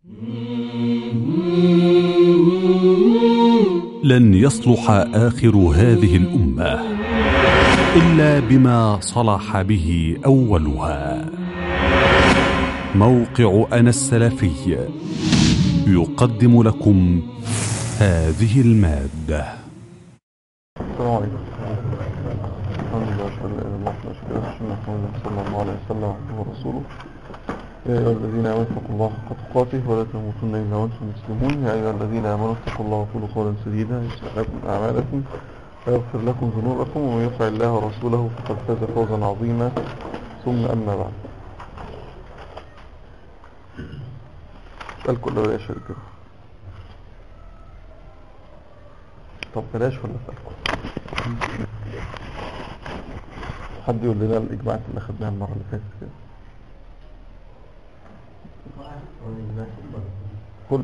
لن يصلح آخر هذه الأمة إلا بما صلح به أولها موقع أنا السلفي يقدم لكم هذه المادة السلام عليكم الحمد لله اشهد ان لا اله الا الله واشهد ان محمدا صلى الله عليه وسلم عبده ورسوله يا ايها الذين امنوا اتقوا الله حق تقاته ولا تموتن الا وانتم مسلمون يا ايها الذين امنوا اتقوا الله وقولوا قولا سديدا يصلح لكم اعمالكم ويغفر لكم ذنوبكم ومن يطع الله ورسوله فقد فاز فوزا عظيما ثم اما بعد اسالكم ولا بلاش كده طب بلاش ولا اسالكم حد يقول لنا الاجماعات اللي اخدناها المره اللي فاتت كده كل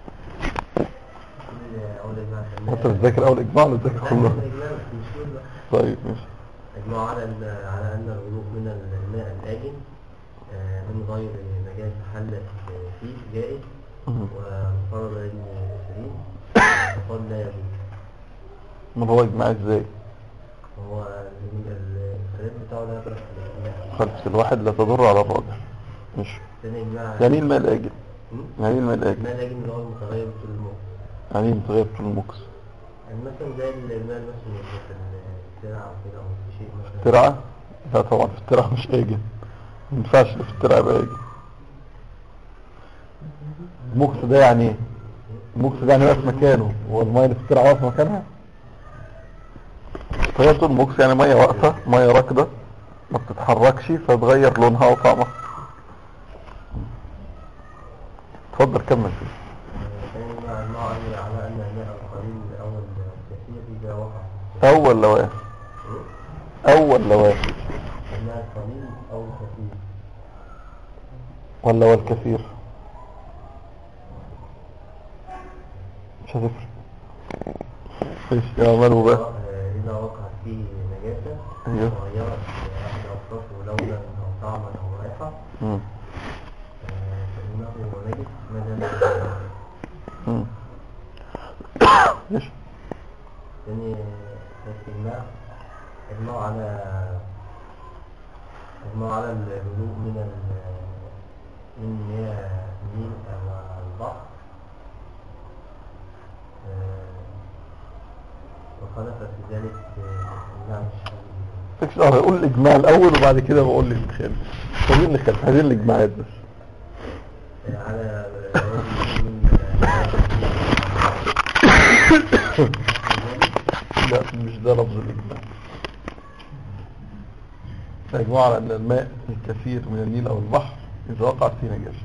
انت بتذاكر اول اجماع ولا بتذاكر كله طيب ماشي اجمعوا على ال- على ان الوضوء من الماء الاجن آه، من غير نجاسه حلت فيه جائز مم. وانفرد ابن سيرين فقال لا يجوز ما هو اجماع ازاي هو ال- ال- الخلاف بتاعه لا يدرك في الاجماع خلف الواحد لا تضر على الراجح مش ثاني اجماع يعني ايه الماء الاجل م? يعني ايه الماء الاجل الماء الاجن اللي هو المتغير طول الموت يعني ايه متغير طول المكس يعني مثلا زي الماء مثلا في الترعه او كده او في شيء مثلا ترعه لا طبعا في الترعه مش اجل ما ينفعش في الترعه يبقى اجل المكس ده يعني ايه المكس ده يعني واقف مكانه هو الميه اللي في الترعه واقفه مكانها فهي طول المكس يعني ميه واقفه ميه راكده ما بتتحركش فتغير لونها وطعمها اتفضل كمل كده ثاني اجماع اجمعوا على على ان الماء القليل او الكثير اذا وقع اول لواء اول لواء الماء القليل او الكثير ولا والكثير مش هتفرق ايش يعملوا بقى آه، إذا وقعت فيه نجاسة أيوه. تغيرت أحد أوصافه لونا أو طعما أو رائحة مم. آه، فإنه نجس ما دام مم. ايش ثاني الاستجماع إجماع على إجماع على الهدوء من ال من مياه النيل أو البحر آه، وخلف في ذلك آه، الإمام الشافعي مالكش دعوه قول الاجماع الاول وبعد كده بقول لي الخلاف خلينا اللي خلف هذه الاجماعات بس على رجل من لا مش ده لفظ الاجماع الاجماع على ان الماء الكثير من النيل او البحر اذا وقعت فيه نجاسه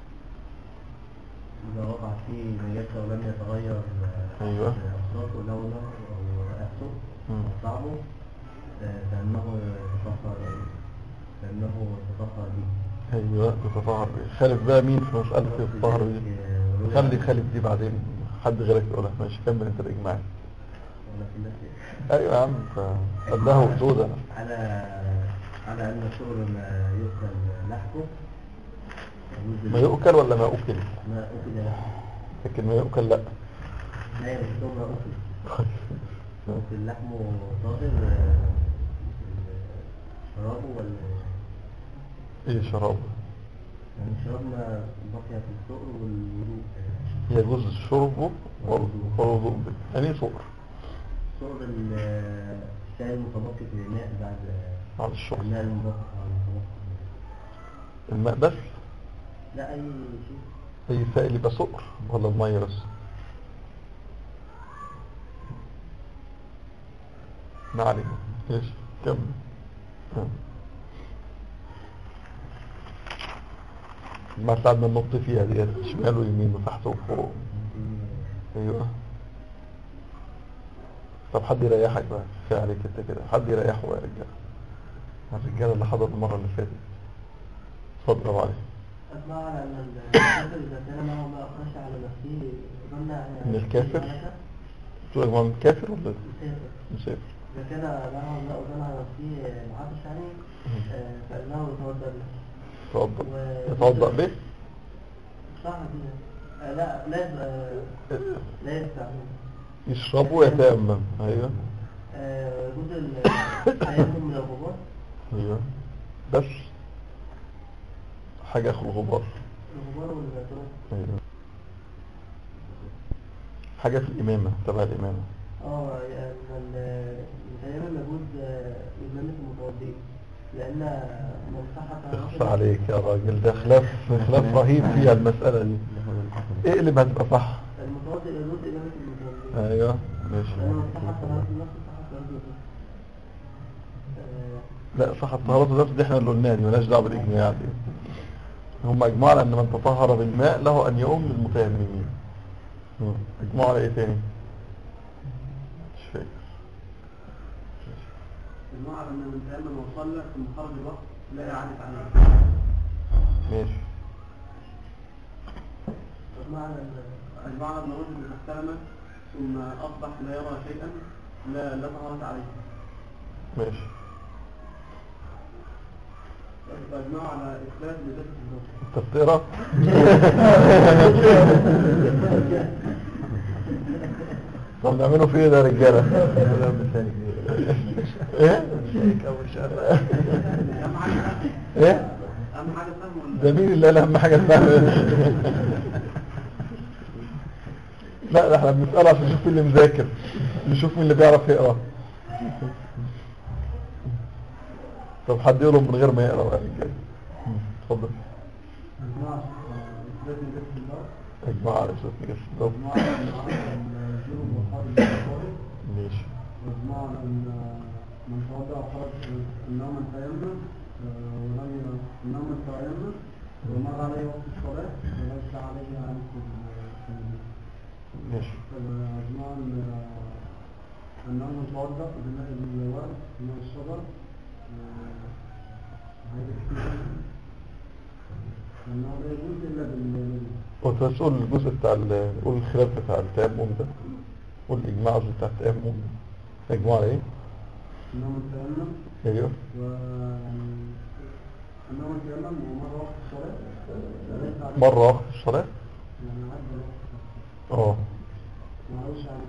إذا وقع فيه نجاسة ولم يتغير أيوة. أصواته لونه أو رائحته مم. أو طعمه آه، فإنه يتطهر فإنه يتطهر به ايوه تتطهر به خالف بقى مين في مساله الطهر دي آه، خلي خالف دي بعدين حد غيرك يقولها ماشي كمل انت الاجماع ولا في الناس ايوه يا عم فقدها وحدود على على أن شغل ما يؤكل لحمه يجوز ما يؤكل ولا ما اكل ما أكل لحمه لكن ما يؤكل لا لا يمكن ما أكل ممكن لحمه طاهر آه، شرابه ولا ايه شراب يعني شربنا بقي في السؤر والوضوء يجوز شربه والوضوء به يعني ايه صقر سؤر ال- الشاي المتبقي في الماء بعد بعد الشرب الماء المبقى أو المتبقي الماء بس لا أي شيء اي سائل يبقى صقر ولا الميه بس ما علينا ايش كمل كمل. ما ساعدنا ننط فيها دي شمال ويمين وتحت وفوق ايوه طب حد يريحك بقى كفايه عليك انت كده حد يريحه بقى يا رجاله الرجاله اللي حضروا المره اللي فاتت اتفضل يا علي أسمع على أن الكافر إذا كان معه ما أخرج على نفسه ظن أن من الكافر؟ تقول يا جماعه من كافر ولا مسافر مسافر إذا كان معه ما ظن على نفسه العطش عليه آه، فإنه يتوضأ به يتوضا و- يتوضا به صح كده آه، لا لا آه، لا يستعمل يشرب ويتيمم ايوه آه، جزء التيمم من الغبار ايوه بس حاجة اخر الغبار الغبار والتراب ايوه حاجة في الامامة تبع الامامة اه يعني ال- التيمم يجوز آه، إمامة المتوضئ لأن من صح اخص عليك يا راجل ده خلاف خلاف رهيب فيها المسألة دي اقلب هتبقى صح المتوضئ يجوز إمامة المتوضئ ايوه ماشي لأن من صح صلاة النفس صح صلاة النفس آه، لا صح الطهارة النفس دي احنا اللي قلناها دي مالهاش دعوة بالاجماع دي هم اجمعوا على ان من تطهر بالماء له ان يؤم للمتيممين مم. اجمعوا على ايه تاني مش فاكر المعرض أن من تيمم وصلى ثم خرج الوقت لا إعادة عليه ماشي المعنى المعنى أن الرجل إذا احتلم ثم أصبح لا يرى شيئا لا لا طهارة عليه ماشي فأجمعوا على إثبات نجاسة الرجل انت بتقرا طب نعمله في ايه ده يا رجاله ايه أهم حاجة ايه أهم حاجة فهم ده مين اللي قال اهم حاجه الفهم لا ده احنا بنساله عشان نشوف مين اللي مذاكر نشوف مين اللي بيعرف يقرا طب حد يقولهم من غير ما يقرا بقى يا رجاله اتفضل إثبات نجاسة الرجل اجمع على اساس نجاس الضب الجنوب والخارج من الطارق ماشي واجمع ان من توضا وخرج انه من تيمم آه، ولم ي- انه من تيمم ومر عليه وقت الصلاه وليس عليه ان ماشي فاجمع ان انه من توضا بماء الورد من الشجر آه، هذا كتير. انه لا يجوز الا بال وانت تقول الجزء بتاع ال- قول الخلاف بتاع التيمم ده قول الاجماع قصدي بتاع التيمم اجماع على ايه؟ انه من تيمم ايوه ويعني انه من تيمم ومر وقت الصلاه وليس عليه مرة وقت الصلاة يعني عدى الوقت اه ما عرفش على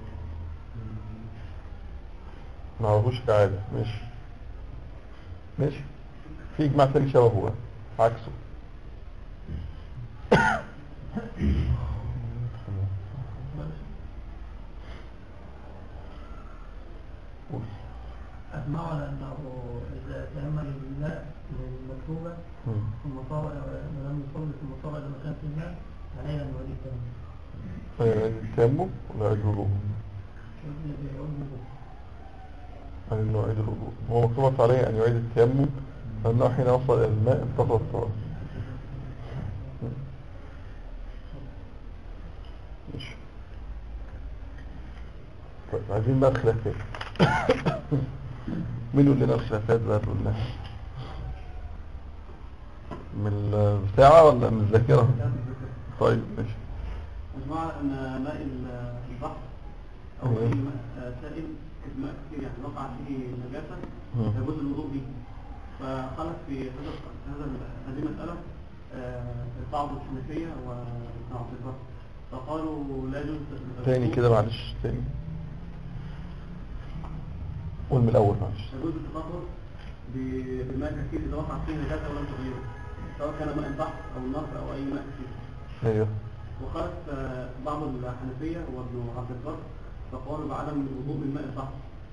ما عرفوش كعادة ماشي ماشي في اجماع تاني شبهه بقى عكسه قول. أجمعوا على أنه إذا تأمل الماء من المكتوبة مم. ثم صار ولم يصلي ثم صار إلى مكان في الماء عليه أن يعيد التيمم. آه، التيمم ولا عيد الوضوء؟ يعيد الوضوء. عن انه يعيد الوضوء هو مكتوب عليه ان يعيد التيمم لانه حين وصل الى الماء انتقض الصلاة ماشي طيب عايزين بقى الخلافات مين يقول لنا الخلافات بقى تقول لنا من الساعة ولا من الذاكرة طيب ماشي اجمع ان ماء ال- البحر او أيوة. اي ماء آه، سائل ماء كثير يعني وقع فيه نجاسه مم. يجوز الوضوء به فخلف في هذا هذا ال- هذه المساله آه، بعض الحنفيه وابن عبد البر فقالوا لا يجوز تاني الوضوء- كده معلش تاني قول من الأول معلش يجوز التطهر ب- بماء كثير اذا وقع فيه نجاسه ولم تغيره سواء كان ماء البحر او النهر او اي ماء كثير ايوه وخالف آه، بعض الحنفية وابن عبد البر فقالوا بعدم الوضوء بالماء البحر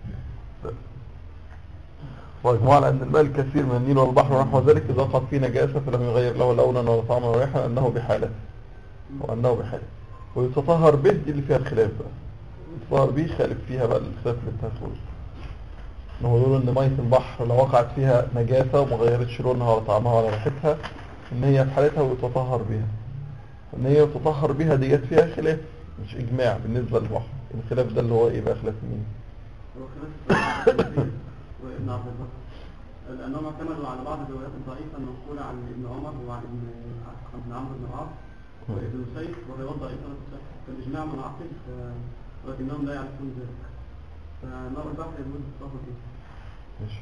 واجمعوا على ان الماء الكثير من النيل والبحر ونحو ذلك اذا وقعت فيه نجاسه فلم يغير له لونا ولا طعما ولا ريحا انه بحاله وانه بحاله ويتطهر به دي اللي فيها الخلاف بقى يتطهر به خالف فيها بقى الخلاف اللي انت هتقوله ان هو يقولوا ان ميه البحر لو وقعت فيها نجاسه وما غيرتش لونها ولا طعمها ولا ريحتها ان هي في حالتها ويتطهر بها ان هي يتطهر بها ديت فيها خلاف مش اجماع بالنسبه للبحر الخلاف ده اللي هو ايه بقى خلاف مين هو خلاف الحنفية وابن عبد البر لأنهم اعتمدوا على بعض الروايات الضعيفة المنقولة عن ابن عمر وعن ابن ابن عمرو بن العاص وابن سيف والروايات ضعيفة لا تصح فالإجماع منعقد ف- ولكنهم لا يعرفون ذلك فنار البحر يجوز التطهر به ماشي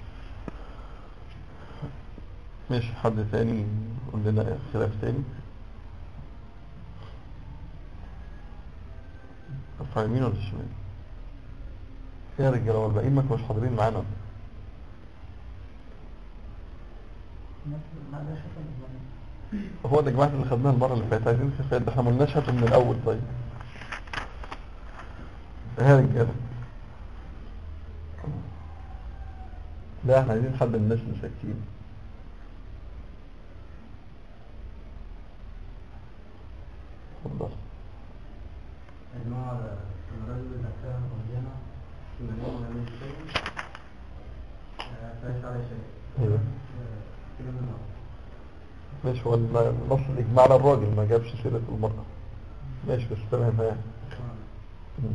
ماشي حد تاني يقول لنا خلاف تاني ارفع يمين ولا شمال يا رجاله هو الباقيين ما كانوش حاضرين معانا ما عندناش حاجة بالظبط. هو ده يا جماعه اللي خدناها المره اللي فاتت عايزين خفاف ده احنا ما قلناش هاتوا من الاول طيب يا رجاله لا احنا عايزين حد من الناس مساكين اتفضل إجماع على الرجل إذا كان مرجعنا في مليون من الشيء فليس عليه شيء ايوه آه، كده من النار. ماشي هو الم- النص الاجماع على الراجل ما جابش سيره المراه ماشي بس تمام ها مم.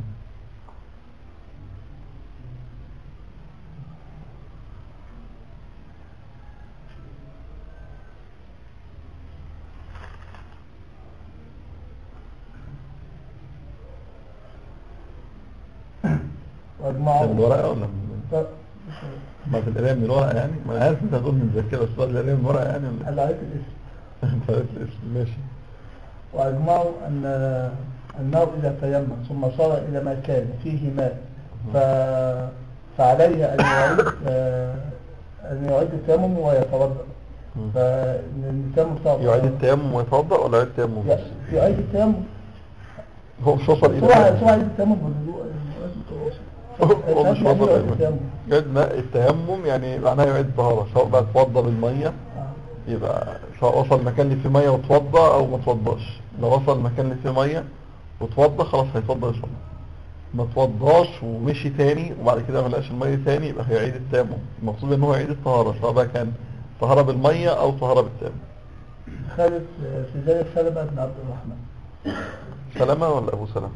واجمعوا من الورقه ولا من ف- ما في القرايه من الورقه يعني ما أنا عارف انت هتقول من ذاكره بس بعد القرايه من الورقه يعني ولا على آية الاسم انت عارف الاسم ماشي وأجمعوا أن أنه إذا تيمم ثم صار إلى مكان فيه ماء ف... فعليه أن يعيد آه، أن يعيد التيمم ويتوضأ مم. فإن التيمم صار يعيد التيمم ويتوضا ولا يعيد التيمم بس؟ ي- يعيد التيمم هو مش وصل الى سواء سواء ماء. يعيد التيمم بالوضوء هو مش يعني وصل يعيد الى التيمم. ماء. يعيد ماء التيمم يعني معناه يعيد الطهاره سواء بقى اتوضى بالميه آه. يبقى سواء وصل مكان اللي فيه ميه واتوضى او ما اتوضاش لو وصل مكان اللي فيه ميه واتوضى خلاص هيتوضى يصلي ما اتوضاش ومشي تاني وبعد كده ما لقاش الميه تاني يبقى هيعيد التيمم المقصود ان هو يعيد الطهاره سواء بقى كان طهاره بالميه او طهاره بالتيمم خالد آه، في ذلك سلمة بن عبد الرحمن سلامه ولا ابو سلامه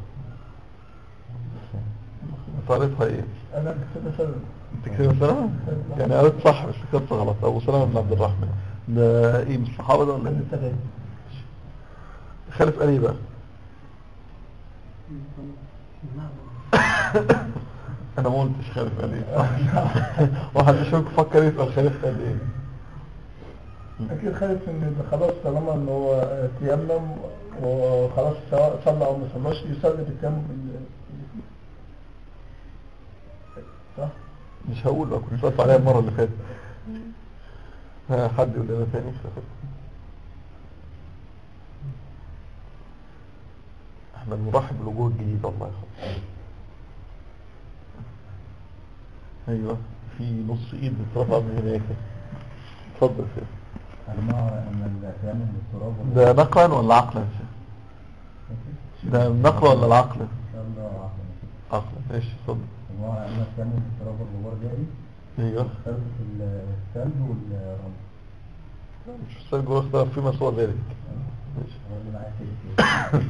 طريقها ايه أنا كتبت سلمة انت كده سلامه يعني قريت صح بس كتبت غلط ابو سلامه بن عبد الرحمن ده ايه من الصحابه ده ولا من ايه التابعين خالف قال ايه بقى انا ما قلتش خالف قال ايه واحد مش ممكن فكر يسال خالف قال ايه أكيد خايف إن خلاص طالما إن هو تيمم وخلاص سواء صلى أو ما صلاش يصلي بالتيمم بال- صح؟ مش هقول بقى كنت سألت عليها المرة اللي فاتت ها حد يقول لنا تاني خلافات احنا بنرحب بالوجوه الجديدة الله يخلص ايوه في نص ايد بترفع من هناك اتفضل يا شيخ أجمع أن التيمم بالتراب ده نقلا ولا عقلا يا شيخ ده النقل ولا العقل إن شاء الله عقلا عقلا ماشي اتفضل أجمع أن التيمم بالتراب والغبار جائز ايوه اختلف في الثلج والرمل مش مستاهل جوه اختلاف فيما سوى ذلك ماشي هو اللي معايا كده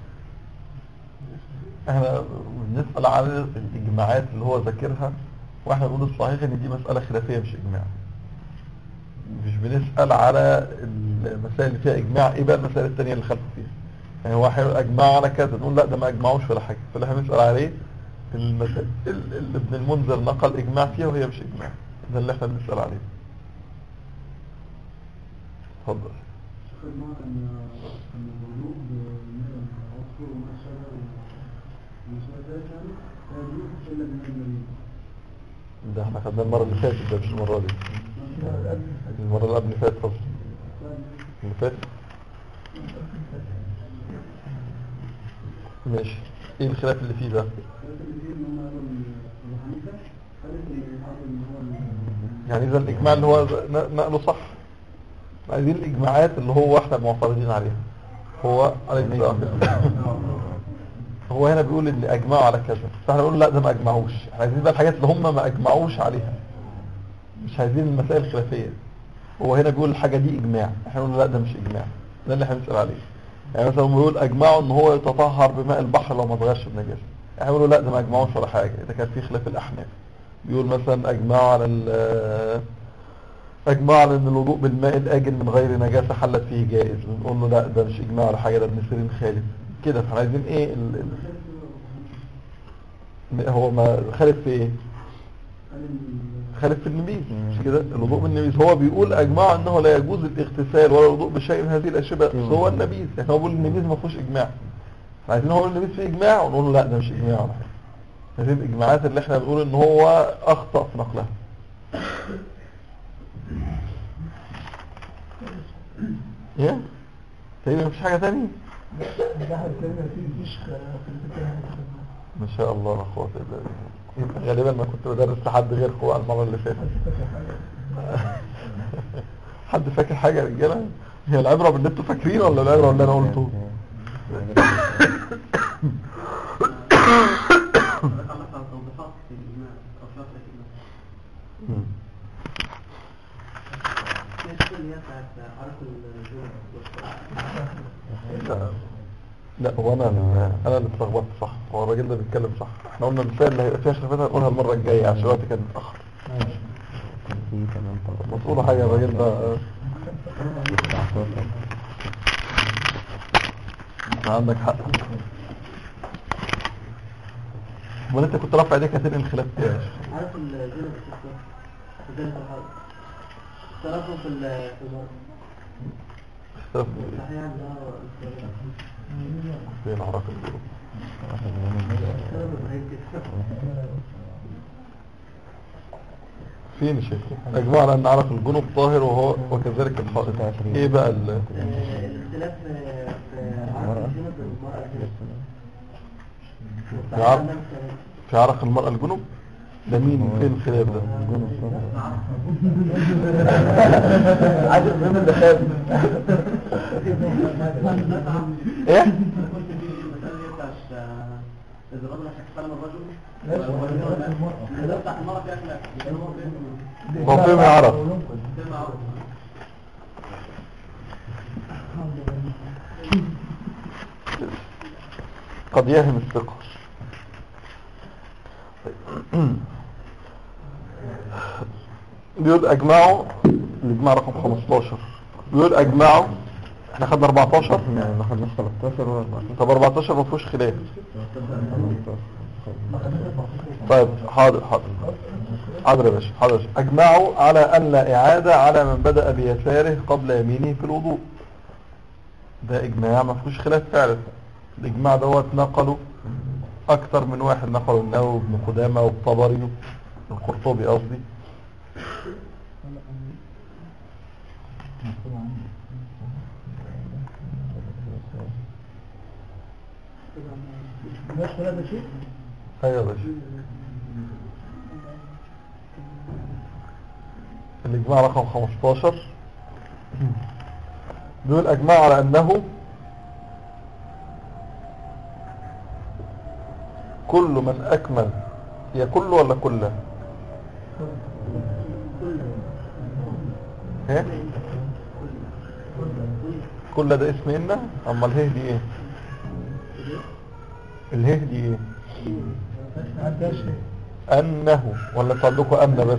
احنا بنسأل عن الإجماعات اللي هو ذاكرها واحنا بنقول الصحيح ان دي مسألة خلافية مش إجماع مش بنسأل على المسائل اللي فيها إجماع ايه بقى المسائل التانية اللي خلفوا فيها يعني هو هيقول أجمع على كذا نقول لا ده ما أجمعوش ولا حاجة فاللي احنا بنسأل عليه المسائل اللي ابن المنذر نقل إجماع فيها وهي مش إجماع ده اللي احنا بنسأل عليه اتفضل شيخ المعنى أن أن الوضوء مثلا عصفور وما شابه وما شابه ذلك يعني لا يجوز إلا من المريض ده احنا خدناه المرة اللي فاتت ده مش المرة دي المرة اللي قبل اللي فاتت قصدي اللي فاتت ماشي ايه الخلاف اللي فيه ده لكن فيه إن هم قالوا إن أبو حنيفة قالت إن الحاضر إن هو ال- يعني اذا الاجماع اللي هو ن- نقله صح عايزين الاجماعات اللي هو احنا معترضين عليها هو عليه السلام هو هنا بيقول ان اجمعوا على كذا فاحنا بنقول لا ده ما اجمعوش احنا عايزين بقى الحاجات اللي هم ما اجمعوش عليها مش عايزين المسائل الخلافيه هو هنا بيقول الحاجه دي اجماع احنا بنقول لا ده مش اجماع ده اللي احنا بنسال عليه يعني مثلا بيقول اجمعوا ان هو يتطهر بماء البحر لو ما اتغيرش بنجاسه احنا بنقول لا ده ما اجمعوش ولا حاجه ده كان في خلاف الاحناف بيقول مثلا اجمعوا على ال- اجمعوا على ان الوضوء بالماء الاجل من غير نجاسه حلت فيه جائز بنقول له لا ده مش اجماع ولا حاجه ده ابن سيرين خالف كده فاحنا عايزين ايه ال... ال... هو ما خالف في ايه قال إن خالف في النبيذ مش كده الوضوء بالنبيذ هو بيقول اجماع انه لا يجوز الاغتسال ولا الوضوء بشيء من هذه الاشياء بس هو النبيذ يعني هو بيقول النبيذ ما فيهوش اجماع احنا عايزين هو اللي فيه اجماع ونقول له لا ده مش اجماع ولا حاجه هذه الاجماعات اللي احنا بنقول ان هو اخطأ في نقلها ايه تقريبا مفيش حاجة تانية ده الكلمة فيه مفيش في البداية ما شاء الله لا قوة الا بالله يبقى غالبا ما كنت بدرس لحد غيركم بقى المرة اللي فاتت حد فاكر حاجة يا رجالة هي العبرة باللي انتوا فاكرين ولا العبرة اللي انا قلته نتعلق على توضيحات في الإجماع أو شرح الإجماع مم. الشيء اللي هي بتاعت عرف الجنة لا لا هو انا انا اللي اتلخبطت صح هو الراجل ده بيتكلم صح احنا قلنا المثال اللي هيبقى فيها شرفتها نقولها المرة الجاية عشان الوقت كان متأخر ما تقولوا حاجة الراجل ده عندك حق امال انت كنت رافع ايديك هتنقل الخلاف ايه يا شيخ؟ عارف الجنة بالشكل وجنة الحرب اختلفوا في ال- في المرض اختلاف صحيح ان هو فين عراق الجروب اختلفوا في هيك فين يا شيخ اجمع على ان عرق الجنوب طاهر وهو وكذلك الحائط ايه بقى ال... آه، الاختلاف في في عرف الجنة بالمرأة الجنة في عرق في عرق المرأة الجنوب ده مين فين الخلاف ده عايز مين اللي خاف ايه المسألة دي بتاعت آه، إذا الرجل يحترم الرجل الخلاف بتاع المرأة فيها خلاف يعني هو فين هو فين يعرف فين معروف قد يهم الثقة بيقول اجمعوا الاجماع رقم 15 بيقول اجمعوا احنا خدنا 14 ما خدناش 13 ولا 14 طب 14 ما فيهوش خلاف طيب حاضر حاضر حاضر يا باشا حاضر يا باشا اجمعوا على ان لا اعادة على من بدأ بيساره قبل يمينه في الوضوء ده اجماع ما فيهوش خلاف فعلا الاجماع دوت نقله اكثر من واحد نقله النووي وابن قدامه والطبري القرطبي قصدي مش هذا شيء ايوه يا باشا الاجماع رقم 15 بيقول اجمع على انه كل من اكمل هي كل ولا كله ايه كل ده اسم إن اما اله دي ايه اله دي ايه عندها شيء انه ولا انتوا عندكم ان بس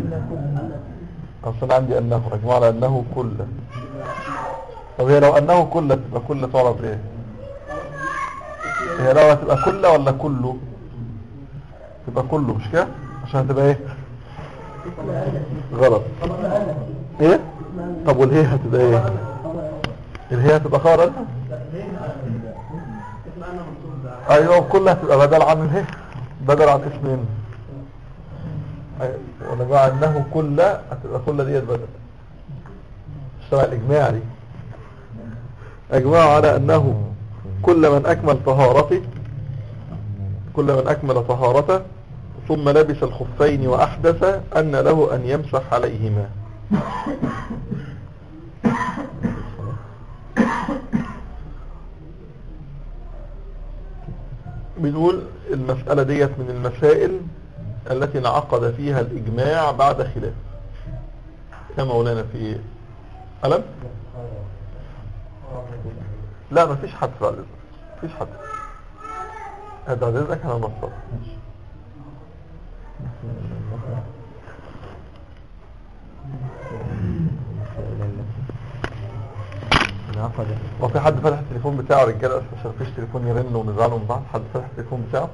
اصلا عندي انه اجمع على انه كل طب هي لو انه كل تبقى كل تعرف ايه هي لو هتبقى كل ولا كله تبقى كله مش كده عشان هتبقى ايه غلط ايه طب والهي هتبقى ايه الهي هتبقى خبر أنت؟ ايوه كل هتبقى بدل عن الهي بدل عن اسمين أيوة. ولا بقى انه كل هتبقى كل ديت بدل اشتغل الاجماع دي اجماع على انه كل من اكمل طهارته كل من اكمل طهارته ثم لبس الخفين واحدث ان له ان يمسح عليهما بنقول المسألة ديت من المسائل التي انعقد فيها الإجماع بعد خلاف يا مولانا في إيه؟ ألم؟ لا ما فيش حد بعد إذنك فيش حد هذا بعد إذنك أنا نصر هو في حد فتح التليفون بتاعه رجاله عشان مفيش تليفون يرن ونزعلوا من بعض حد فتح التليفون بتاعه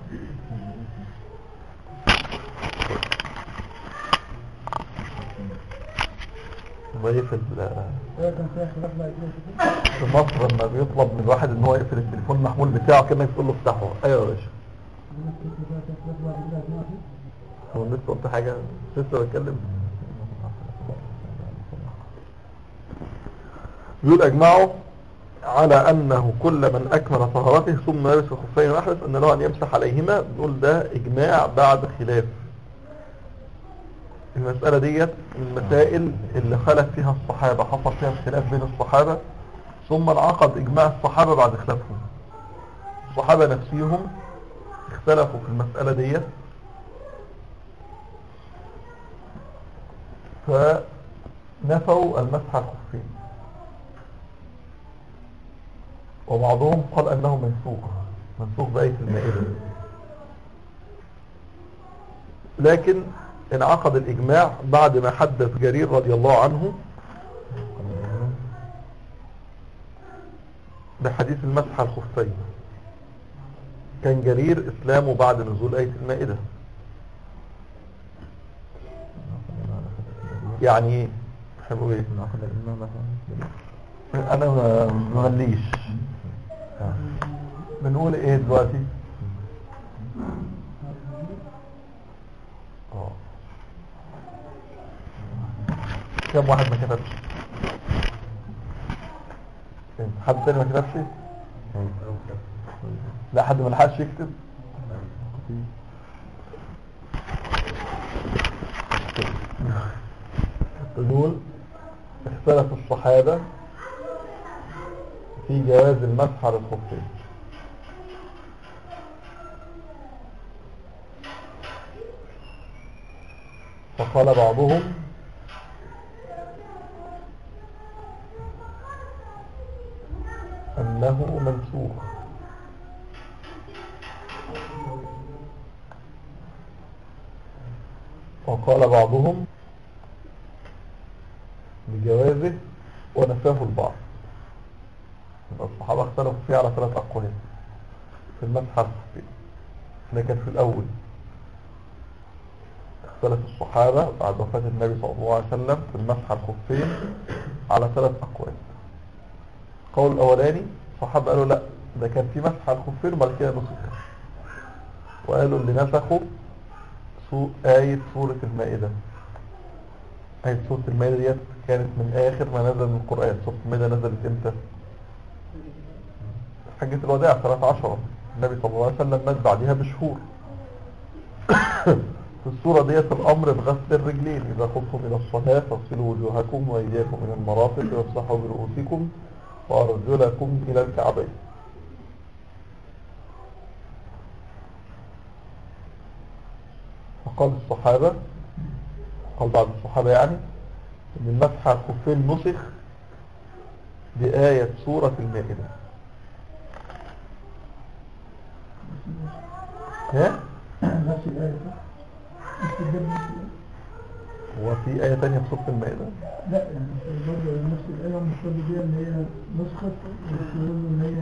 هو ايه في ال- هي كان فيها خلاف بقى كده كده. في مصر لما بيطلب من الواحد ان هو يقفل التليفون المحمول بتاعه كانك تقول له افتحه ايوه يا باشا هو لسه قلت حاجه لسه بتكلم بيقول اجمعوا على انه كل من اكمل طهارته ثم لبس الخفين واحدث ان له ان يمسح عليهما بنقول ده اجماع بعد خلاف المسألة ديت من المسائل اللي خلف فيها الصحابة حصل فيها اختلاف بين الصحابة ثم انعقد اجماع الصحابة بعد خلافهم الصحابة نفسهم اختلفوا في المسألة ديت فنفوا المسح على الخفين وبعضهم قال انه منسوخ منسوخ بآية المائدة لكن انعقد الإجماع بعد ما حدث جرير رضي الله عنه بحديث المسح على الخفين كان جرير إسلامه بعد نزول آية المائدة يعني ايه حلو ايه انا ما- مغليش بنقول ايه دلوقتي اه كم واحد ما كتبش فين؟ حد تاني ما كتبش لا حد ما لحقش يكتب دول اختلف الصحابة في جواز المسح على الخفين فقال بعضهم أنه منسوخ وقال بعضهم بجوازه ونفاه البعض يبقى الصحابة اختلفوا فيه على ثلاث أقوال في المسح على الخفين لكن في الأول اختلف الصحابة بعد وفاة النبي صلى الله عليه وسلم في المسح على الخفين على ثلاث أقوال القول الأولاني الصحابة قالوا لا ده كان في مسح على الخفين وبعد كده نسخ وقالوا اللي نسخوا سو آية سورة المائدة آية سورة المائدة ديت كانت من آخر ما نزل من القرآن سورة المائدة نزلت امتى؟ حجة الوداع 13 النبي صلى الله عليه وسلم مات بعدها بشهور في السورة ديت الأمر بغسل الرجلين إذا قمتم إلى الصلاة فاغسلوا وجوهكم وأيديكم من المرافق وامسحوا برؤوسكم وأرجلكم إلى الكعبين فقال الصحابة قال بعض الصحابة يعني ان المسح على الخفين نسخ بآية سورة المائدة ها؟ نفس الآية صح؟ نفس الجد نفس الآية هو في آية تانية في سورة المائدة لا يعني برضه نفس الآية المفروض بيها إن هي نسخت ويقولوا إن هي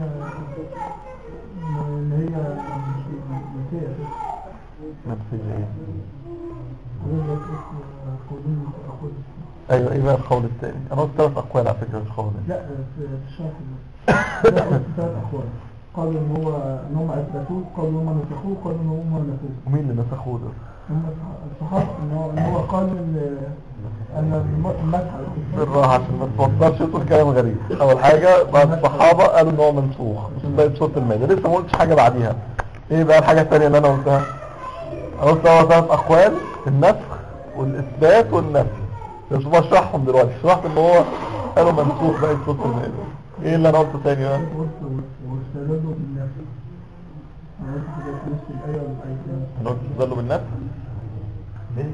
إن هي منتهية نفس ايه يقول لك خذوني أخذ ايوه ايه بقى القول الثاني انا قلت ثلاث اقوال على فكرة مش قول لا في في الشرح ده لا قلت ثلاث أقوال قالوا إن هو إن هم أثبتوه قالوا إن هم نسخوه قالوا إن هم نفذوه ومين اللي نسخوه ده هم الصحابة إن هو إن هو قالوا إن أن الم- المسح على الخفين بالراحة عشان ما تفكرش تقول كلام غريب اول حاجة بعد الصحابة قالوا ان هو منسوخ مش زي سورة المائدة لسه ما قلتش حاجة بعديها ايه بقى الحاجة الثانية اللي انا قلتها انا قلت هو ثلاث اقوال النسخ والاثبات والنفي بس بشرحهم دلوقتي شرحت ان هو قالوا منسوخ بقى سورة المائدة ايه اللي انا قلته تاني بقى قلت واستدلوا بالنفس أنا قلت كده في نفس الآية والآيتين انا قلت تظلوا بالنفس ليه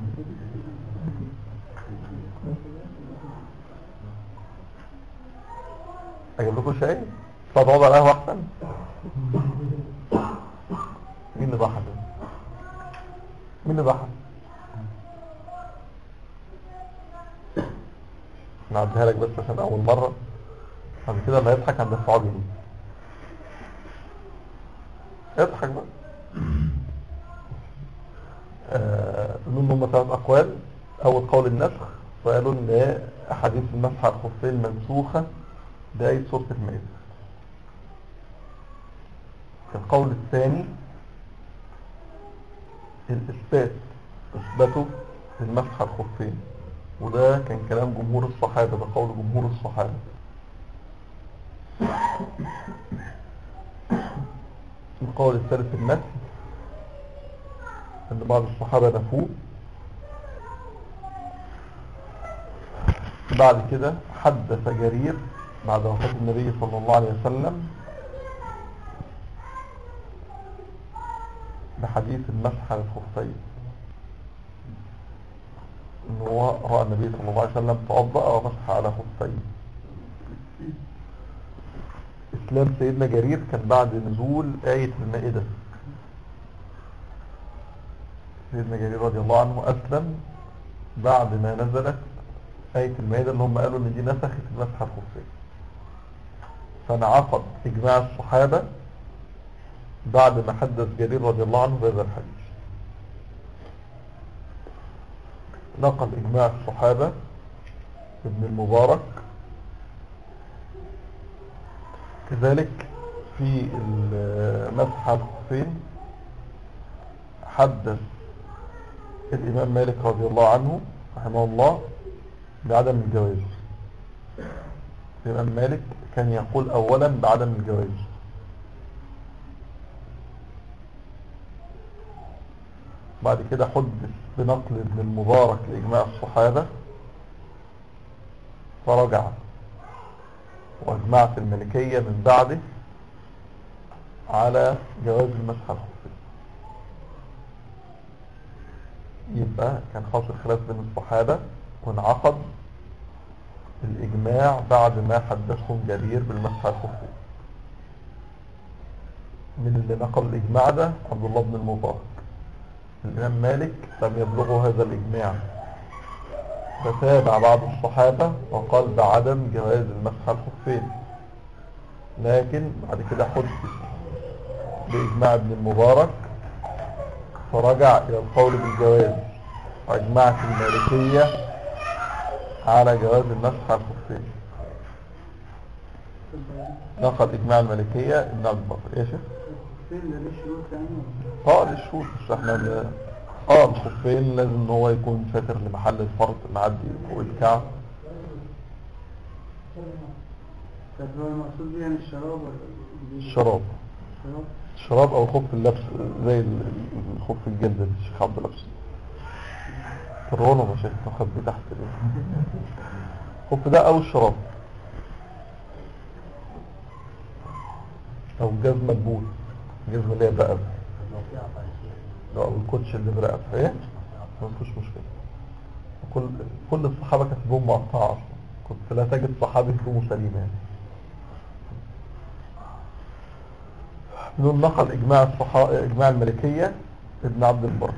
اجيب لكم شاي طب اقعد على القهوه احسن مين اللي ضحك مين اللي ضحك نعديها لك بس عشان اول مره بعد كده اللي هيضحك هندفعه جنيه اضحك بقى آه، قالوا ان هم ثلاث اقوال اول قول النسخ فقالوا ان أحاديث المسح على الخفين منسوخة بآية سورة المائدة القول الثاني الإثبات إثباته للمسح على الخفين وده كان كلام جمهور الصحابة ده قول جمهور الصحابة القول الثالث المسح ان بعض الصحابة نفوه بعد كده حدث جرير بعد وفاة النبي صلى الله عليه وسلم بحديث المسح على الخفين انه هو رأى النبي صلى الله عليه وسلم توضأ ومسح على خفين اسلام سيدنا جرير كان بعد نزول آية المائدة سيدنا جرير رضي الله عنه أسلم بعد ما نزلت آية المائدة اللي هم قالوا إن دي نسخت المسح الخفين فانعقد إجماع الصحابة بعد ما حدث جرير رضي الله عنه بهذا الحديث نقل إجماع الصحابة ابن المبارك كذلك في المسح على الخفين حدث الإمام مالك رضي الله عنه رحمه الله بعدم الجواز الإمام مالك كان يقول أولا بعدم الجواز بعد كده حدث بنقل ابن المبارك لإجماع الصحابة فرجع وأجمعت الملكية من بعده على جواز المسح الخفي يبقى كان حاصل خلاف بين الصحابة وانعقد الإجماع بعد ما حدثهم جرير بالمسح الخفي من اللي نقل الإجماع ده عبد الله بن المبارك الإمام مالك لم يبلغه هذا الإجماع فتابع بعض الصحابة وقال بعدم جواز المسح على الخفين لكن بعد كده حدث بإجماع ابن المبارك فرجع إلى القول بالجواز وأجمعت المالكية على جواز المسح على الخفين نقل إجماع المالكية ابن عبد البر إيه يا شيخ؟ فين ده ليه شروط يعني اه للشروط مش احنا ب- اه الخفين لازم ان هو يكون ساتر لمحل الفرد معدي فوق الكعب طب هو المقصود بيه يعني الشراب ولا الشراب الشراب الشراب او خف اللبس زي ال- ال- الخف الجلد اللي الشيخ عبد لابسه الرولو يا شيخ مخبي تحت ال- الخف ده او الشراب او جزمة البول الجزمة اللي هي برقبة او الكوتش اللي برقبة ايه ما فيش مشكلة كل كل الصحابة كانت هدوم مقطعة اصلا كنت لا تجد صحابي هدومه سليمة يعني بدون نقل إجماع الصحا... إجماع الملكية ابن عبد البر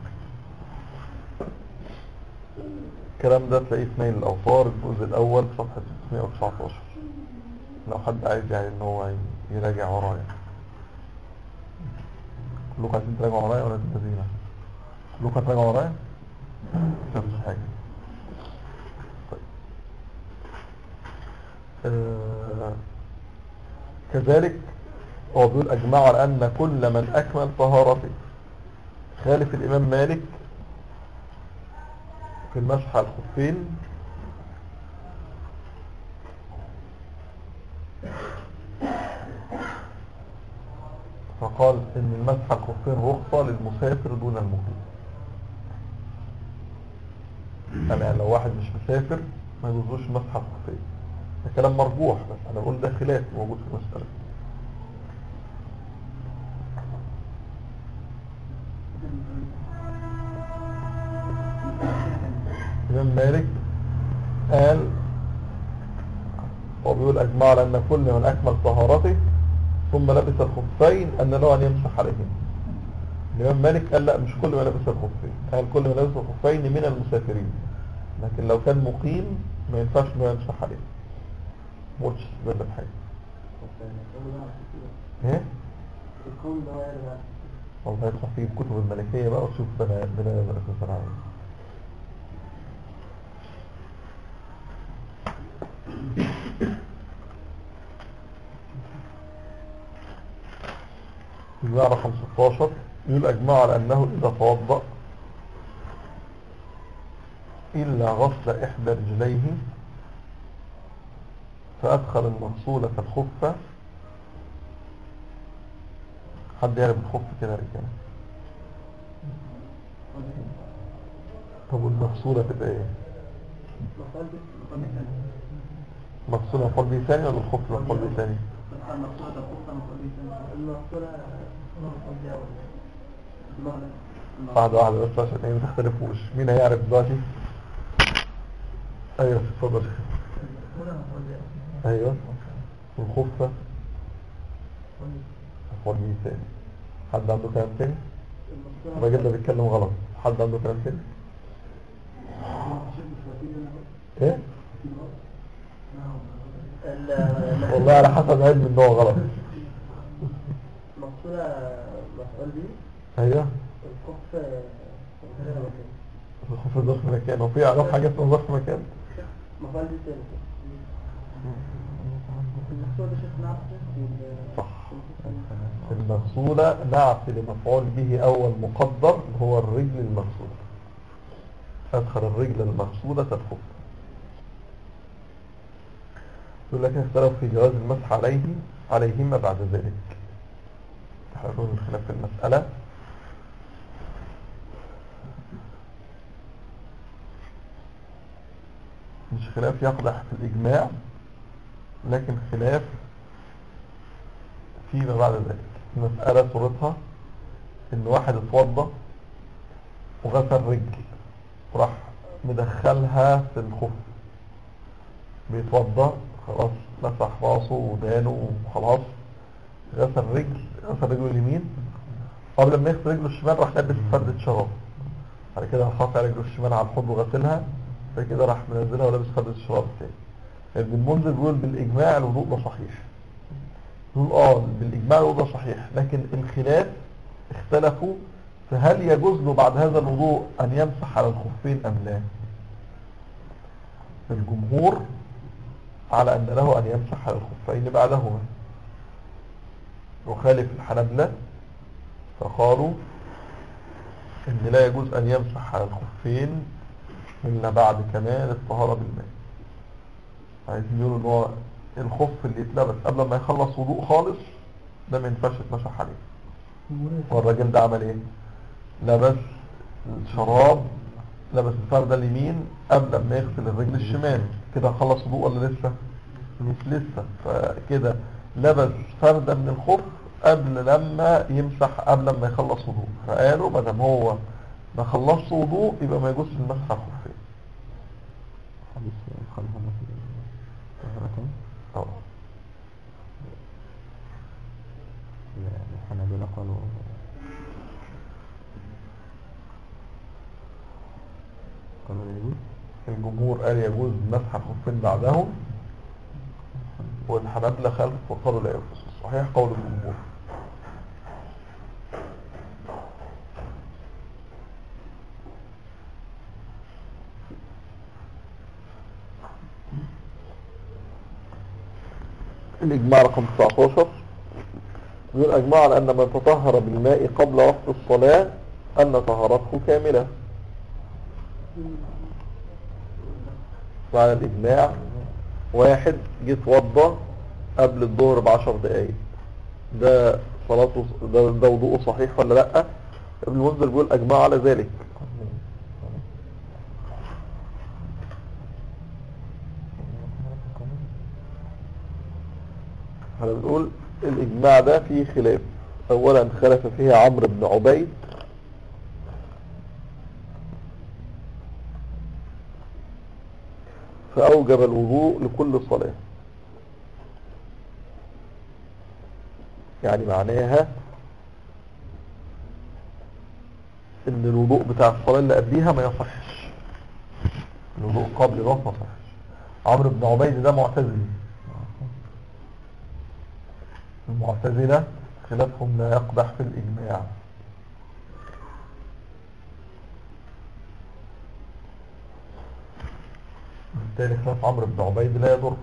الكلام ده تلاقيه في نيل الأوطار الجزء الأول صفحة 619 لو حد عايز يعني إن هو يراجع ورايا كلكم عايزين تراجعوا ورايا ولا تنتظرين كلكم هتراجعوا ورايا نفس حاجة طيب آه... كذلك هو بيقول أجمعوا على أن كل من أكمل طهارته خالف الإمام مالك في المسح على الخفين فقال إن المسح على الخفين رخصة للمسافر دون المقيم يعني لو واحد مش مسافر ما يجوزوش المسح على الخفين ده كلام مرجوح بس أنا بقول ده خلاف موجود في المسألة الإمام مالك قال هو بيقول أجمع على أن كل من أكمل طهارته ثم لبس الخفين أن له أن يمسح عليهم الإمام مالك قال لا مش كل من لبس الخفين قال كل من لبس الخفين من المسافرين لكن لو كان مقيم ما ينفعش أنه يمسح عليه موتش استدل بحاجة ايه؟ الكون ده وارد والله يفتح فيه الكتب الملكية بقى وتشوف بنا بنا أساسا عامل الإجماع رقم 16 يقول أجمع على أنه إذا توضأ إلا غسل إحدى رجليه فأدخل المغسولة في الخفة حد يعرف الخف كده يا رجاله طب والمغسولة تبقى ايه مقال بس مقال ثاني مغسولة مفعول به ثاني ولا الخف مفعول به ثاني المقصودة تقول مقال ثاني المغسولة مفعول بها ولا واحدة واحدة بس عشان ايه ما تختلفوش مين هيعرف دلوقتي ايوه اتفضل المغسولة مفعول بها ايوه والخفة مفعول به ثاني حد عنده كلام تاني الراجل ده بيتكلم غلط حد عنده كلام تاني ايه والله على حسب علم ان هو غلط المغسولة مفعول به ايوه الخف الخف ظرف مكان وفي اعرف حاجة اسمها ظرف مكان مفعول به تاني المغسولة ده شيخ نعرف صح المغسولة نعت لمفعول به أول مقدر هو الرجل المغسولة أدخل الرجل المغسولة الخف يقول لك اختلف في جواز المسح عليه عليهما بعد ذلك تحررون الخلاف في المسألة مش خلاف يقدح في الإجماع لكن خلاف فيما بعد ذلك المسألة صورتها ان واحد اتوضى وغسل رجل وراح مدخلها في الخف بيتوضى خلاص مسح راسه ودانه وخلاص غسل رجل غسل رجله اليمين قبل ما يغسل رجله الشمال راح لابس فردة شراب بعد كده راح رافع رجله الشمال على الحوض وغسلها بعد كده راح منزلها ولابس فردة الشراب الثاني ابن المنذر بيقول بالاجماع الوضوء ده صحيح نقول اه بالاجماع الوضوء صحيح لكن الخلاف اختلفوا فهل يجوز له بعد هذا الوضوء ان يمسح على الخفين ام لا الجمهور على ان له ان يمسح على الخفين بعدهما وخالف الحنبلة فقالوا ان لا يجوز ان يمسح على الخفين الا بعد كمال الطهارة بالماء عايزين يقولوا ان هو الخف اللي اتلبس قبل ما يخلص وضوء خالص ده ما ينفعش يتمسح عليه والراجل ده عمل ايه لبس الشراب لبس الفردة اليمين قبل ما يغسل الرجل الشمال كده خلص وضوء ولا لسه مش لسه فكده لبس فردة من الخف قبل لما يمسح قبل ما يخلص وضوء فقالوا ما دام هو ما خلصش وضوء يبقى ما يجوزش المسح على الخفين حديث خلف طهرة اه الحنابلة قالوا قالوا لا يجوز الجمهور قال يجوز مسح الخفين بعدهم والحنابلة خلف وقالوا لا يجوز صحيح قول الجمهور الإجماع رقم 19 يقول أجمع على أن من تطهر بالماء قبل وقت الصلاة أن طهارته كاملة معنى الإجماع واحد جه اتوضى قبل الظهر بعشر دقايق ده صلاته ده, ده وضوءه صحيح ولا لا ابن المنذر بيقول أجمع على ذلك احنا بنقول الإجماع ده فيه خلاف أولا خلف فيه عمرو بن عبيد فأوجب الوضوء لكل صلاة يعني معناها ان الوضوء بتاع الصلاة اللي قبليها ما يصحش الوضوء قبل الوقت ما يصحش عمرو بن عبيد ده معتزلي المعتزلة خلافهم لا يقدح في الإجماع بالتالي خلاف عمرو بن عبيد لا يضر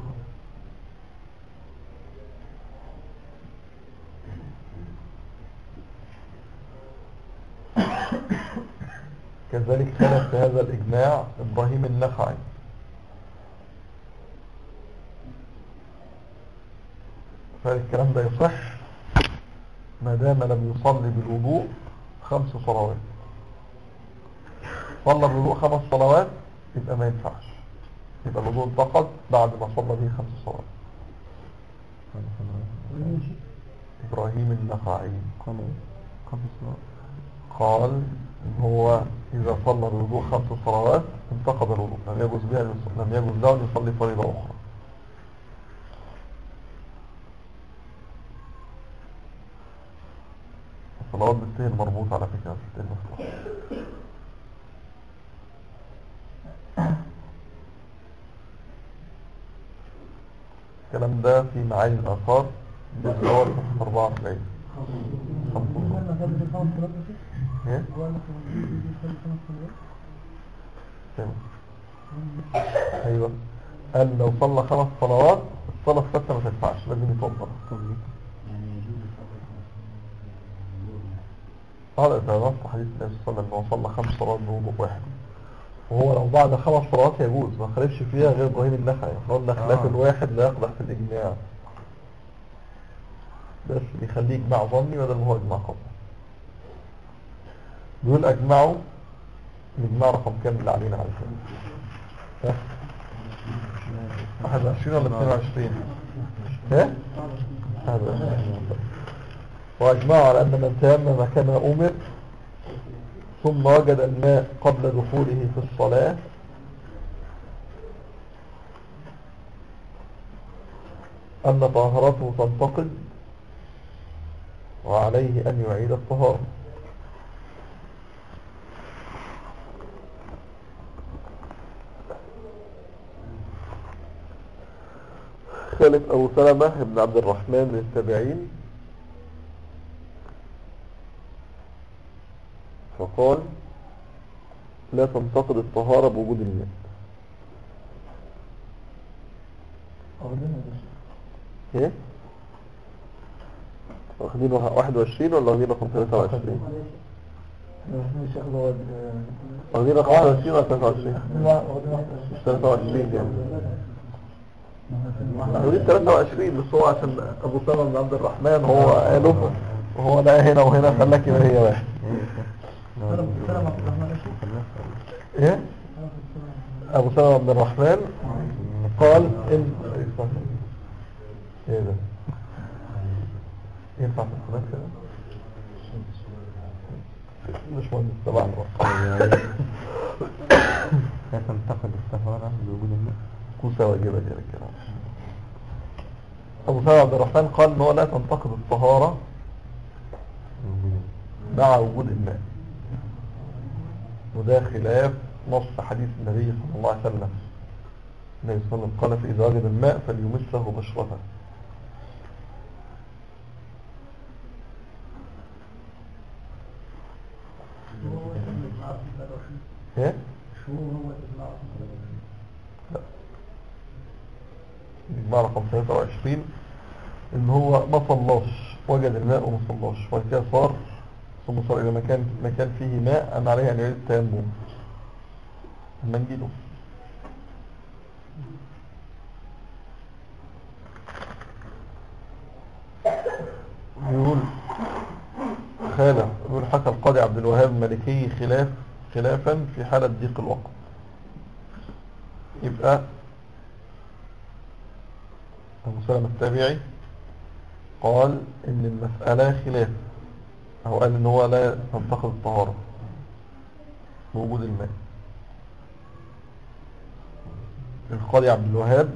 وكذلك خالف في هذا الإجماع إبراهيم النخعي فالكلام ده يصح ما دام لم يصلي بالوضوء خمس صلوات صلى بالوضوء خمس صلوات يبقى ما ينفعش يبقى الوضوء انتقد بعد ما صلى به خمس صلوات إبراهيم النخعي قال قبل الصلاة قال إن هو إذا صلى بالوضوء خمس صلوات انتقض الوضوء لم يجوز بها لم يجوز له أن يصلي فريضة أخرى الصلوات بالسهل المربوط على فكرة في المصلحة الكلام ده في معاني الآثار الجزء الأول صفحة 44 ايه؟ تمام. ايوه قال لو صلى خمس صلوات الصلاة الثالثة ما تنفعش لازم يتوضا قال إذا نص حديث النبي صلى الله عليه وسلم أنه صلى خمس صلوات بوضوء واحد وهو لو بعد خمس صلوات يجوز ما خالفش فيها غير إبراهيم النخعي قلنا خلاف آه. الواحد لا يقدح في الإجماع بس بيخليه إجماع ظني بدل ما هو إجماع قطعي دول أجمعوا الإجماع رقم كام اللي علينا على كده 21 ولا 22 ها؟ 21 وأجمعوا على أن من تيمم كما أمر ثم وجد الماء قبل دخوله في الصلاة أن طهارته تنتقد وعليه أن يعيد الطهارة خالف أبو سلمة بن عبد الرحمن من التابعين فقال لا تنتقد الطهارة بوجود الماء ايه واخدين وه- 21 ولا واخدين رقم 23 واخدين رقم 23 ولا 23 مش 23 يعني واخدين 23 بس هو عشان ابو سلمة بن عبد الرحمن هو قاله وهو لقى هنا وهنا خلاك يبقى هي واحد ايه ابو سلمة بن الرحمن قال ان ايه ده ينفع في القناة كده مش مهندس طبعا لا تنتقد الطهارة بوجود الماء كوسة واجبة دي يا رجالة ابو سلمة عبد الرحمن قال ان هو لا تنتقد الطهارة بوجود مع وجود الماء وده خلاف نص حديث النبي صلى الله عليه وسلم النبي صلى الله عليه وسلم قال فإذا وجد الماء فليمسه بشرته ايه؟ لا الإجماع رقم 23 ان هو ما صلاش وجد الماء وما صلاش وبعد كده صار ثم صار الى مكان مكان فيه ماء أم عليه ان يعيد التيمم اما نجيله يقول خالف يقول حكى القاضي عبد الوهاب المالكي خلاف خلافا في حالة ضيق الوقت يبقى أبو سلمة التابعي قال إن المسألة خلاف أو قال إن هو لا تنتقد الطهارة بوجود الماء القاضي عبد الوهاب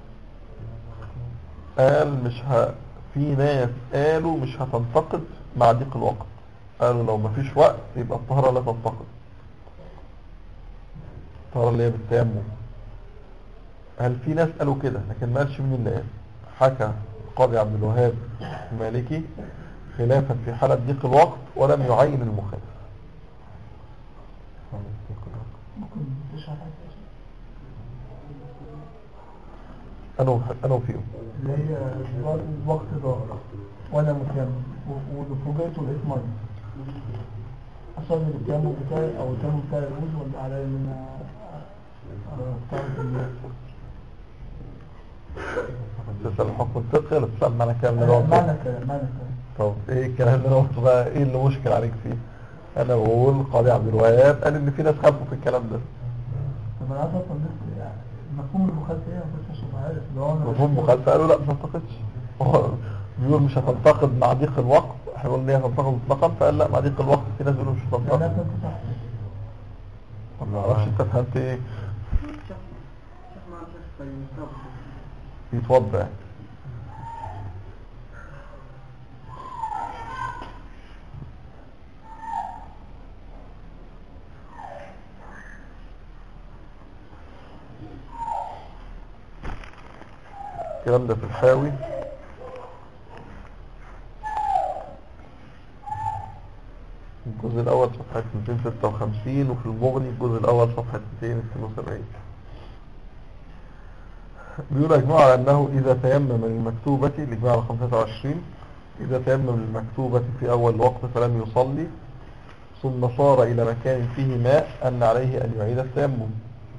قال مش ه... في ناس قالوا مش هتنتقد مع ضيق الوقت قالوا لو مفيش وقت يبقى الطهارة لا تنتقد الطهارة اللي هي بالتيمم هل في ناس قالوا كده لكن ما قالش مين اللي قال حكى القاضي عبد الوهاب المالكي خلافا في حالة ضيق الوقت ولم يعين المخالف أنا أنا فيهم اللي هي الوقت ضاع وانا مكمل وفوجئته لقيت ميه أصلي بالتيمم بتاعي أو التيمم بتاعي يجوز ولا علي من أستعمل الناس تسأل الحكم الفقهي ولا تسأل معنى كلام اللي هو معنى كلام معنى كلام طب ايه الكلام اللي هو بقى ايه اللي مشكل عليك فيه انا بقول قاضي عبد الوهاب قال ان في ناس خافوا في الكلام ده طب أنا عايز أفهم بس يعني مفهوم المخالفة إيه بس عشان أبقى عارف اللي هو أنا مفهوم مخالفة قالوا لا ما تنتقدش هو بيقول مش هتنتقد مع ضيق الوقت احنا قلنا ان هي تنتقد مطلقا فقال لا مع ضيق الوقت في ناس بيقولوا مش يعني أنا هتنتقد كنت صح ما اعرفش انت فهمت ايه شيخ ما شيخ في المستوى يتوضع الكلام ده في الحاوي الجزء الأول صفحة 256 وفي المغني الجزء الأول صفحة 272 بيقول أجمع على أنه إذا تيمم للمكتوبة الإجماع على 25 إذا تيمم للمكتوبة في أول الوقت فلم يصلي ثم صار إلى مكان فيه ماء أن عليه أن يعيد التيمم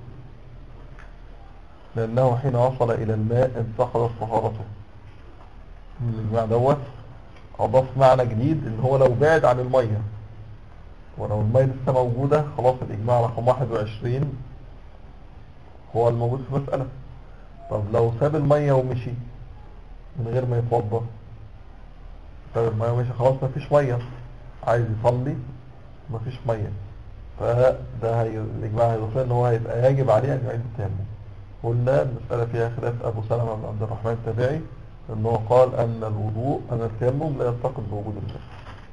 لأنه حين وصل إلى الماء انتقضت طهارته الإجماع دوت أضاف معنى جديد إن هو لو بعد عن المية ولو المية لسه موجودة خلاص الإجماع رقم 21 هو الموجود في مسألة طب لو ساب المية ومشي من غير ما يتوضى ساب المية ومشي خلاص مفيش مية عايز يصلي مفيش مية فده هي الإجماع هيضاف ان هو هيبقى يجب عليه أن يعيد التيمم قلنا المسألة فيها خلاف أبو سلمة بن عبد الرحمن التابعي أنه قال أن الوضوء أن التيمم لا ينتقد بوجود الماء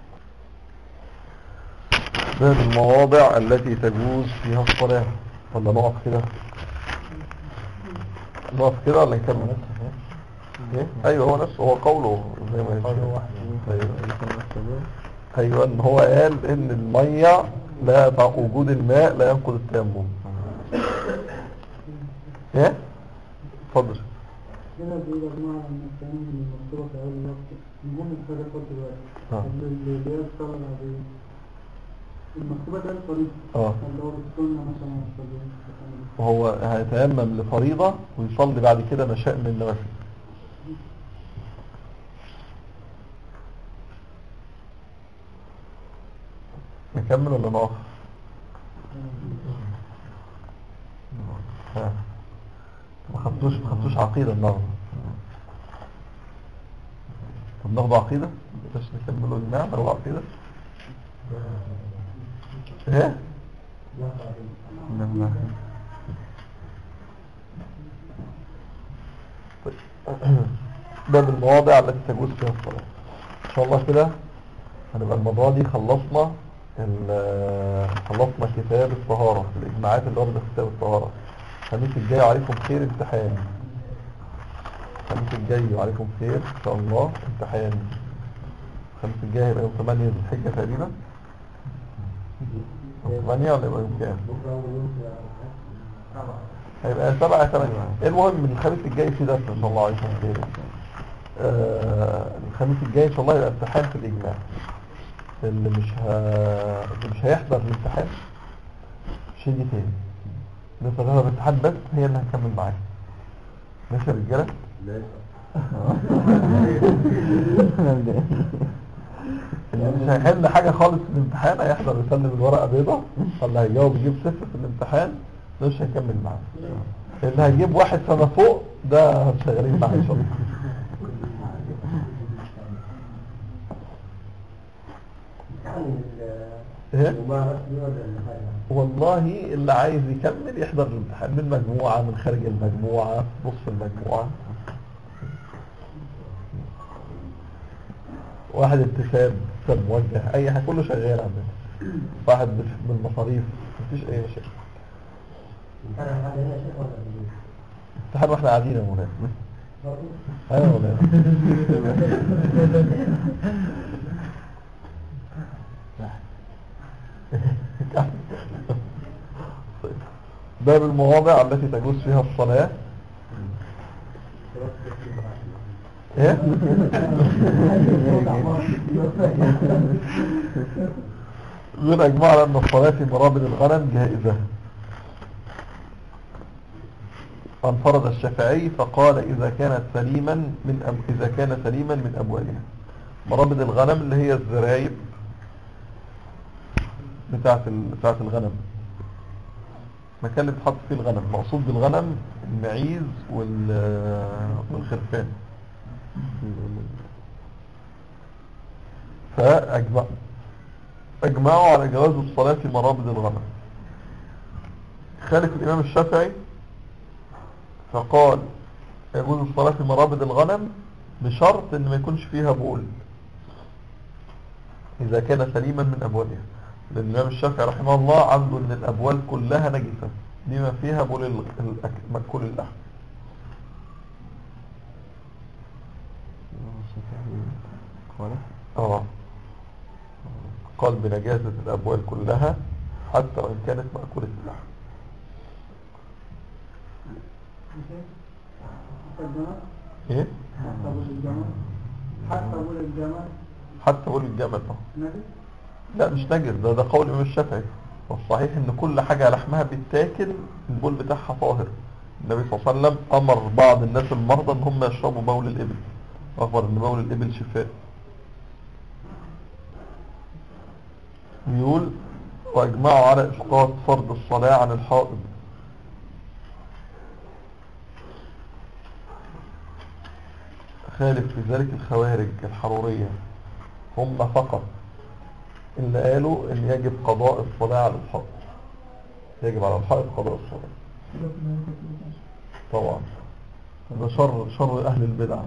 باب المواضع التي تجوز فيها الصلاة ولا نقف كده نقف كده ولا نكمل إيه؟ ايوه هو نفسه هو قوله زي ما قوله ايوه ايوه ان هو قال ان الميه لا مع وجود الماء لا ينقض التيمم ايه اتفضل هنا بيقول يا جماعة إن التيمم المكتوبة في أول الوقت المهم الحاجة فوق دلوقتي آه. اللي اللي هي الصلاة العادية المكتوبة ده الفريضة اه اللي هو السنة مثلا والصليين وهو هيتيمم لفريضة ويصلي بعد كده ما شاء من النوافل نكمل ولا نقف ها. ما خدتوش ما خدتوش عقيدة النهارده طب ناخد عقيدة بس نكملوا الجماعة ناخد عقيدة ايه باب المواضع التي تجوز فيها الصلاة ان شاء الله كده هنبقى المرة دي خلصنا ال- خلصنا كتاب الطهارة الإجماعات اللي واردة في كتاب الطهارة الخميس الجاي عليكم خير امتحان الخميس الجاي وعليكم خير إن شاء الله امتحان الخميس الجاي هيبقى يوم 8 ذي الحجة تقريبا يوم 8 ولا يبقى يوم كام؟ هيبقى 7 8 المهم الخميس الجاي في درس ان شاء الله عليكم خير آه الخميس الجاي ان شاء الله يبقى امتحان في الاجماع اللي مش ه... اللي مش هيحضر الامتحان مش هيجي تاني الناس اللي هتحضر الامتحان بس هي اللي هتكمل معايا ماشي يا رجاله اللي مش هيحل حاجة خالص في الامتحان هيحضر يسلم الورقة بيضة اللي هيجاوب يجيب صفر في الامتحان ده مش هيكمل معاه اللي هيجيب واحد سنة فوق ده شغالين معاه ان شاء الله ايه والله اللي عايز يكمل يحضر الامتحان من مجموعة من خارج المجموعة نصف المجموعة واحد انتساب انتساب موجه اي حاجة كله شغال عندنا واحد بس- بالمصاريف مفيش اي مشاكل امتحان واحنا قاعدين يا مولانا ايوه يا مولانا باب المواضع التي تجوز فيها الصلاة ايه دول أجمعوا على أن الصلاة في مرابد الغنم جائزة انفرد الشافعي فقال إذا كانت سليما من أب... إذا كان سليما من أبوالها مرابد الغنم اللي هي الزرايب بتاعة ال... بتاعة الغنم المكان اللي بتحط فيه الغنم مقصود بالغنم المعيز وال... والخرفان فأجمع أجمعوا على جواز الصلاة في مرابد الغنم خالف الإمام الشافعي فقال يجوز الصلاة في مرابد الغنم بشرط ان ما يكونش فيها بول اذا كان سليما من ابوالها لان الامام الشافعي رحمه الله عنده ان الابوال كلها نجسة بما فيها بول ال- الأك- مأكول اللحم قال اه قال بنجاسة الابوال كلها حتى وان كانت مأكولة اللحم حتى الجمل ايه حتى أبو الجمل حتى أبو الجمل حتى بول الجمل اه نبي لا مش نجس ده ده قول الإمام الشافعي والصحيح ان كل حاجة لحمها بيتاكل البول بتاعها طاهر النبي صلى الله عليه وسلم امر بعض الناس المرضى ان هم يشربوا بول الابل اخبر ان بول الابل شفاء يقول واجمعوا على اسقاط فرض الصلاة عن الحائض خالف في ذلك الخوارج الحرورية هم فقط اللي قالوا ان يجب قضاء الصلاة على الحائط يجب على الحائط قضاء الصلاة طبعا ده شر شر اهل البدع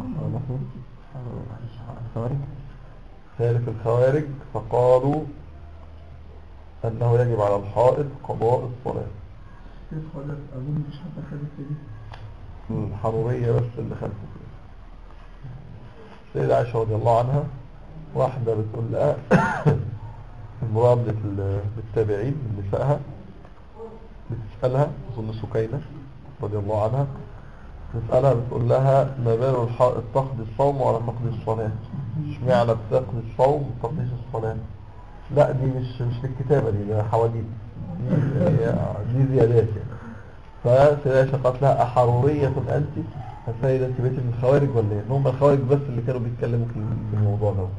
الخوارج خالف الخوارج فقالوا انه يجب على الحائط قضاء الصلاة كيف خلف أظن مش حتى خلف دي الحرورية بس اللي خلفوا فيها السيدة عائشة رضي الله عنها واحدة بتقول لها امرأة من ال- بالتابعين من نسائها بتسألها أظن سكينة رضي الله عنها بتسألها بتقول لها ما بال الحائط تقضي الصوم ولا تقضي الصلاة اشمعنى بتقضي الصوم وتقضيش الصلاة لا دي مش مش للكتابة دي ده حواديت دي, دي زيادات يعني فسيدة عائشة قالت لها أحرورية أنت فسيدة أنت بيتي من الخوارج ولا ايه هم الخوارج بس اللي كانوا بيتكلموا في في الموضوع ده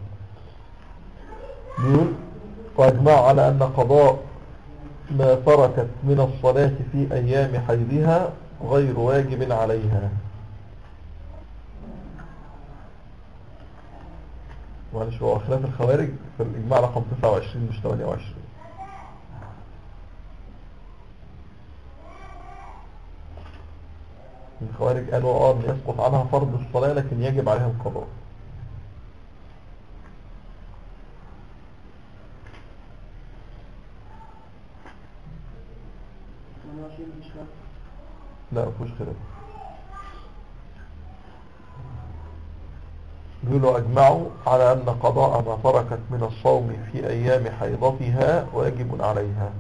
بيقول وأجمعوا على أن قضاء ما تركت من الصلاة في أيام حيضها غير واجب عليها معلش هو خلاف الخوارج في الإجماع رقم 29 مش 28 الخوارج قالوا اه ان يسقط عنها فرض الصلاة لكن يجب عليها القضاء لا مفيش خلاف بيقولوا أجمعوا على أن قضاء ما تركت من الصوم في أيام حيضتها واجب عليها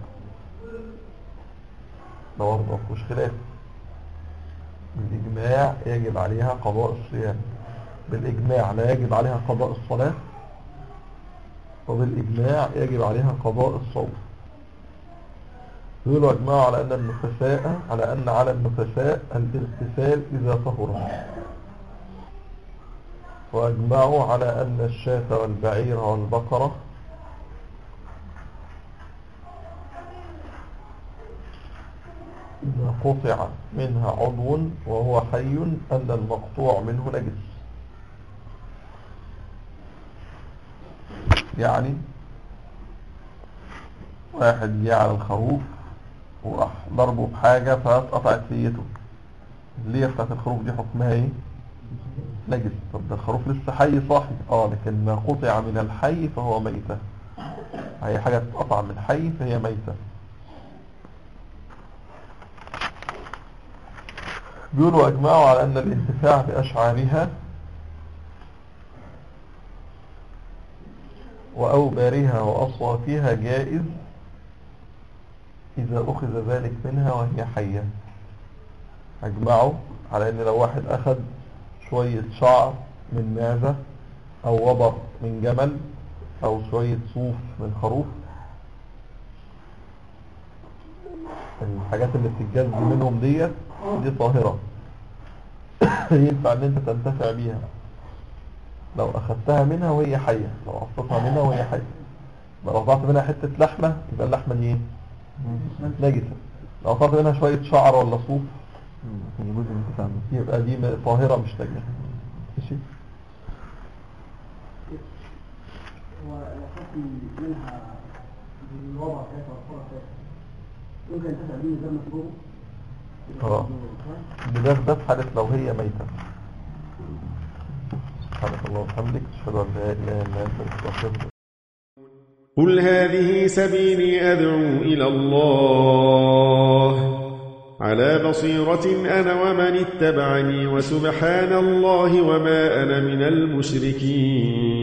ده برضه مفيش خلاف بالإجماع يجب عليها قضاء الصيام بالإجماع لا يجب عليها قضاء الصلاة وبالإجماع يجب عليها قضاء الصوم يقولوا أجمعوا على أن النفساء على أن على النفساء الاغتسال إذا طهر وأجمعوا على أن الشاة والبعير والبقرة إذا قطع منها عضو وهو حي أن المقطوع منه نجس يعني واحد جه على الخروف وراح ضربه بحاجة فاتقطعت سيته اللي بتاعت الخروف دي حكمها ايه نجس طب ده الخروف لسه حي صاحي اه لكن ما قطع من الحي فهو ميتة هي حاجة تقطع من حي فهي ميتة بيقولوا أجمعوا على أن الانتفاع بأشعارها وأوبارها وأصوافها جائز إذا أخذ ذلك منها وهي حية أجمعوا على أن لو واحد أخذ شوية شعر من معزة أو وبر من جمل أو شوية صوف من خروف الحاجات اللي بتتجز منهم ديت دي طاهرة ينفع ان انت تنتفع بيها لو اخدتها منها وهي حية لو قصتها منها وهي حية لو قطعت منها حتة لحمة يبقى اللحمة دي ايه نجسة لو قطعت منها شوية شعر ولا صوف يجوز الانتفاع منه. يبقى دي م- طاهرة مش نجسة ماشي وحكم منها بالوضع بتاعتها والصورة بتاعتها يمكن أن تسأل منه زي ما تقول اه ده ده في حالة لو هي ميتة سبحانك اللهم وبحمدك اشهد ان لا اله الا انت استغفرك قل هذه سبيلي أدعو إلى الله على بصيرة أنا ومن اتبعني وسبحان الله وما أنا من المشركين